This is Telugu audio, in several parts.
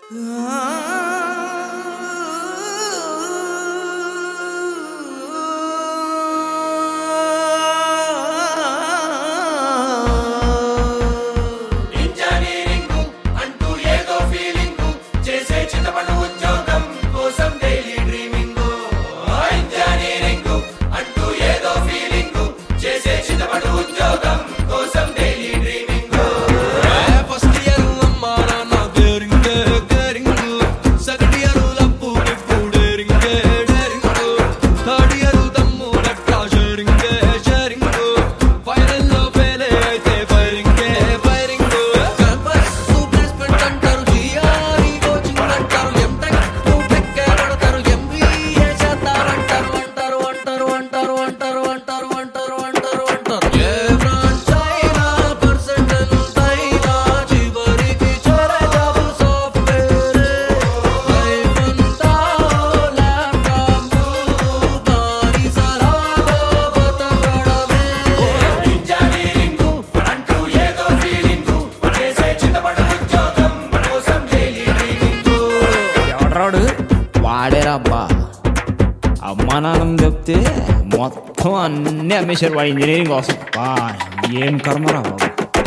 ఇంజనీరింగ్ అంటూ ఏదో ఫీలింగ్ చేసే చిన్నపడు ఉద్యోగం కోసం డైలీ డ్రీమింగ్ ఇంజనీరింగ్ అంటూ ఏదో ఫీలింగ్ చేసే చిన్నపడు ఉద్యోగం కోసం డైలీ డ్రీమింగ్ ఫస్ట్ ఇయర్ అమ్మా నాన్న గేరింగ్ గేరింగ్ సెకండ్ ఇయర్ లప్పు నిప్పు డేరింగ్ డేరింగ్ థర్డ్ ఇయర్ దమ్ము లెక్క షేరింగ్ షేరింగ్ ఫైనల్ లో ఫెయిల్ అయితే ఫైరింగ్ ఫైరింగ్ క్యాంపస్ ప్లేస్మెంట్ అంటారు జిఆర్ఈ కోచింగ్ అంటారు ఎంటెక్ టెక్ కొడతారు ఎంబీఏ చేస్తారంటారు అంటారు అంటారు అంటారు అంటారు అంటారు అంటారు అంటారు అంటారు ఏ బ్రాంచ్ అయినా పర్సెంటల్ అయినా చివరికి చేరే జాబ్ సాఫ్ట్వేర్ లైఫ్ అంతా ల్యాప్టాప్ బానిసలాగా బతకడమే ఇంజనీరింగ్ అంటూ ఏదో ఫీలింగ్ చేసే చిన్నపడు ఉద్యోగం కోసం డైలీ డ్రీమింగ్ ఎవడరాడు వాడేరా అబ్బా అమ్మా నాన్న చెప్తే మొత్తం అన్నీ అమ్మేశారు వాడు ఇంజనీరింగ్ కోసం బా ఏం కర్మరా బాబు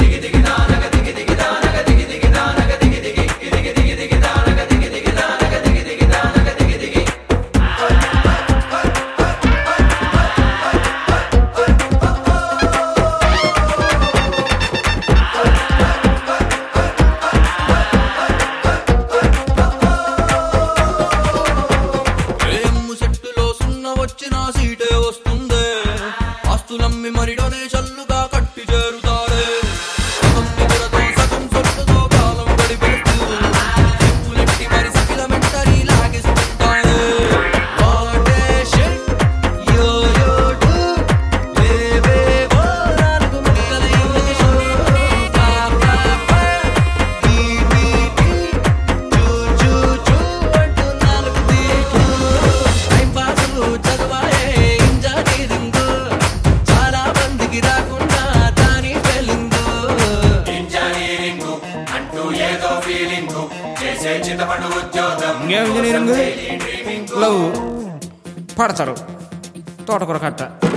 ఏమ్ము సెట్టులో సున్న వచ్చిన సీటే వస్తుందే ఆస్తులమ్మి మరి డొనేషన్లుగా కట్టి చేరుతారే సగం నిధులతో సగం సొట్టుతో కాలం గడిపేస్తూ చెప్పులెట్టి మరి సకిలమెంటరీ లాగేస్తుంటారే వాటే షిట్ యో యో డు లేవేవో నాలుగు ముక్కల ఇంగ్లీషు పా పా పా ఈ ఈ ఈ చూ చూ చూ అంటూ నాలుగు తీర్లు టైం పాసులు చదవాలే ఇంజనీరింగ్ చాలా మందికి రాకుండా దాని ఫెలింగ్ ఇంజనీరింగ్ అంటూ ఏదో ఫీలింగ్ చేసే చిన్నపడు ఉద్యోగం ఇంకేం ఇంజనీరింగ్ లవ్ పడతారు తోటకూర కట్ట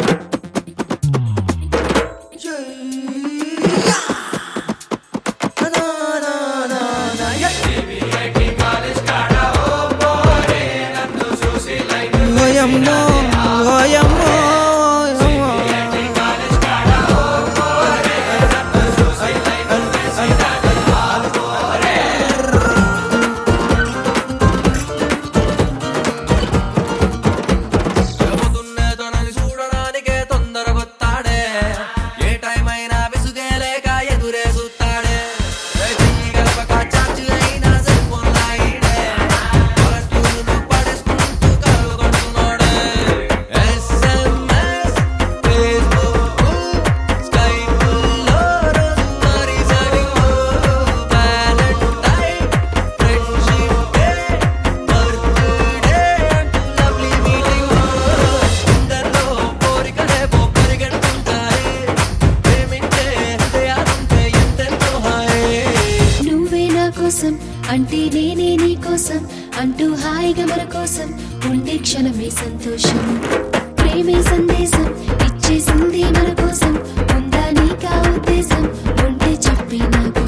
ఓయమ్మో, ఓయమ్మో, ఓయమ్మో. చెబుతున్నే తనని చూడడానికే తొందరగొత్తాడే ఏ టైం అయినా విసుగే లేక ఎదురే చూస్తాడే ఏ చెయ్యి గడపక చార్జ్ అయినా సెల్ ఫోన్ లాయిడే పలటూరును పడేసుకుంటూ కలలు కొడుతున్నాడే ఎస్ఎంఎస్ ఫేస్బుక్ స్కైపుల్లో రోజువారీ chatting Valentine friendship day birthday అంటూ లవ్లీ మీటింగ్ అందరిలో కోరికలే పరిగెడుతుంటాయి ప్రేమించే హృదయాలుంటే ఎంతెంతో హాయ్ నువ్వే నా కోసం అంటే నేనే నీ కోసం అంటూ హాయిగా మన కోసం ఉండే క్షణమే సంతోషం ప్రేమే సందేశం ఇచ్చేసింది మన కోసం ఉందా నీకా ఉద్దేశం ఉంటే చెప్పి నా కోసం